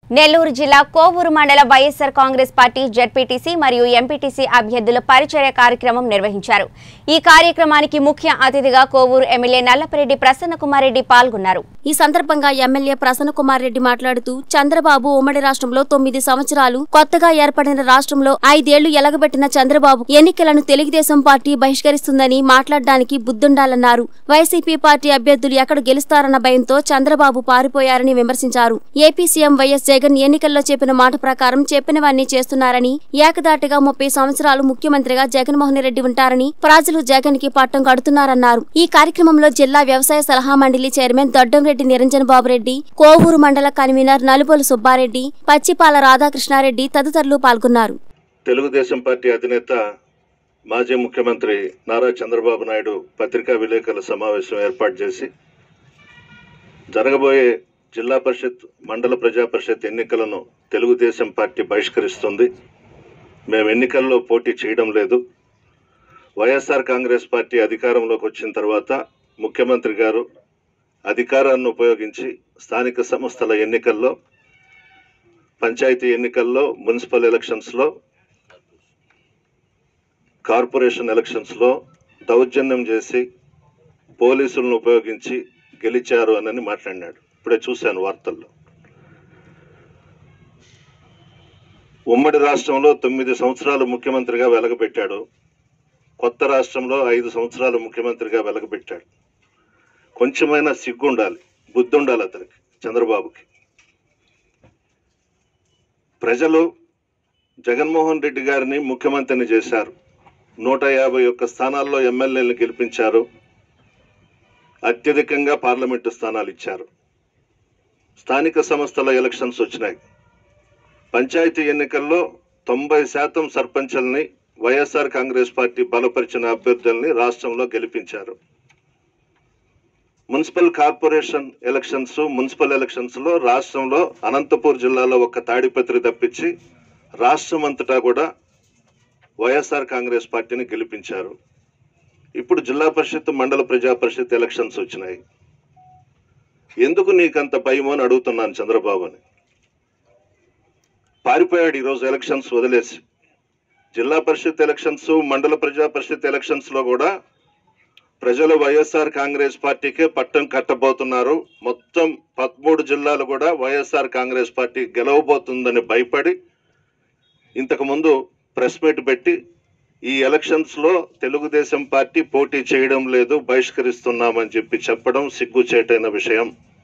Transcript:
నెల్లూరు జిల్లా కోవూరు మండల YSR Congress party ZPTC మరియు ఎంపీటీసీ అభ్యర్థుల పరిచయ కార్యక్రమం నిర్వహించారు ఈ కార్యక్రమానికి ముఖ్య అతిథిగా కోవూరు ఎమ్మెల్యే నల్లపరెడ్డి ప్రసన్నకుమార్ రెడ్డి పాల్గొన్నారు ఈ సందర్భంగా ఎమ్మెల్యే ప్రసన్న కుమార్ రెడ్డి మాట్లాడుతూ చంద్రబాబు ఉమ్మడి రాష్ట్రంలో తొమ్మిది సంవత్సరాలు కొత్తగా ఏర్పడిన రాష్ట్రంలో ఐదేళ్లు ఎలగబెట్టిన చంద్రబాబు ఎన్నికలను తెలుగుదేశం పార్టీ బహిష్కరిస్తుందని మాట్లాడడానికి బుద్ధుండాలన్నారు వైసీపీ పార్టీ అభ్యర్థులు ఎక్కడ గెలుస్తారన్న భయంతో చంద్రబాబు పారిపోయారని విమర్శించారు ఏపీ సీఎం వైఎస్ జగన్ ఎన్నికల్లో చెప్పిన మాట ప్రకారం చెప్పినవన్నీ చేస్తున్నారని ఏకదాటిగా ముప్పై సంవత్సరాలు ముఖ్యమంత్రిగా జగన్మోహన్ రెడ్డి ఉంటారని ప్రజలు జగన్ కి పట్టం కడుతున్నారన్నారు ఈ కార్యక్రమంలో జిల్లా వ్యవసాయ సలహా మండలి చైర్మన్ దొడ్డంరెడ్డి నిరంజన్ బాబు రెడ్డి కోవూరు మండల కన్వీనర్ నలుబోలు సుబ్బారెడ్డి పచ్చిపాల రాధాకృష్ణారెడ్డి తదితరులు పాల్గొన్నారు తెలుగుదేశం పార్టీ అధినేత మాజీ ముఖ్యమంత్రి నారా చంద్రబాబు నాయుడు పత్రికా విలేకరుల సమావేశం ఏర్పాటు చేసి జరగబోయే జిల్లా పరిషత్ మండల ప్రజా పరిషత్ ఎన్నికలను తెలుగుదేశం పార్టీ బహిష్కరిస్తుంది మేము ఎన్నికల్లో పోటీ చేయడం లేదు వైఎస్ఆర్ కాంగ్రెస్ పార్టీ అధికారంలోకి వచ్చిన తర్వాత ముఖ్యమంత్రి గారు అధికారాన్ని ఉపయోగించి స్థానిక సంస్థల ఎన్నికల్లో పంచాయతీ ఎన్నికల్లో మున్సిపల్ ఎలక్షన్స్లో కార్పొరేషన్ ఎలక్షన్స్లో దౌర్జన్యం చేసి పోలీసులను ఉపయోగించి గెలిచారు అని మాట్లాడినాడు ఇప్పుడే చూశాను వార్తల్లో ఉమ్మడి రాష్ట్రంలో తొమ్మిది సంవత్సరాలు ముఖ్యమంత్రిగా వెలగబెట్టాడు కొత్త రాష్ట్రంలో ఐదు సంవత్సరాలు ముఖ్యమంత్రిగా వెలగబెట్టాడు కొంచెమైనా సిగ్గు ఉండాలి బుద్ధి ఉండాలి అతనికి చంద్రబాబుకి ప్రజలు జగన్మోహన్ రెడ్డి గారిని ముఖ్యమంత్రిని చేశారు నూట యాభై ఒక్క స్థానాల్లో ఎమ్మెల్యేలను గెలిపించారు అత్యధికంగా పార్లమెంటు స్థానాలు ఇచ్చారు స్థానిక సంస్థల ఎలక్షన్స్ వచ్చినాయి పంచాయతీ ఎన్నికల్లో తొంభై శాతం సర్పంచుల్ని వైఎస్ఆర్ కాంగ్రెస్ పార్టీ బలపరిచిన అభ్యర్థుల్ని రాష్ట్రంలో గెలిపించారు municipal corporation elections municipal elections లో రాష్ట్రంలో అనంతపూర్ జిల్లాలో ఒక తాడిపత్రి తప్పించి రాష్ట్రం అంతటా కూడా వైఎస్ఆర్ కాంగ్రెస్ పార్టీని గెలిపించారు ఇప్పుడు జిల్లా పరిషత్ మండల ప్రజా పరిషత్ ఎలక్షన్స్ వచ్చినాయి ఎందుకు నీకంత భయమో అని అడుగుతున్నాను చంద్రబాబుని పారిపోయాడు ఈరోజు ఎలక్షన్స్ వదిలేసి జిల్లా పరిషత్ ఎలక్షన్స్ మండల ప్రజా పరిషత్ ఎలక్షన్స్ లో కూడా ప్రజలు వైఎస్ఆర్ కాంగ్రెస్ పార్టీకే పట్టం కట్టబోతున్నారు మొత్తం పదమూడు జిల్లాలు కూడా వైఎస్ఆర్ కాంగ్రెస్ పార్టీ గెలవబోతుందని భయపడి ఇంతకు ముందు ప్రెస్ మీట్ పెట్టి ఈ ఎలక్షన్స్ లో తెలుగుదేశం పార్టీ పోటీ చేయడం లేదు బహిష్కరిస్తున్నామని చెప్పి చెప్పడం సిగ్గుచేటైన విషయం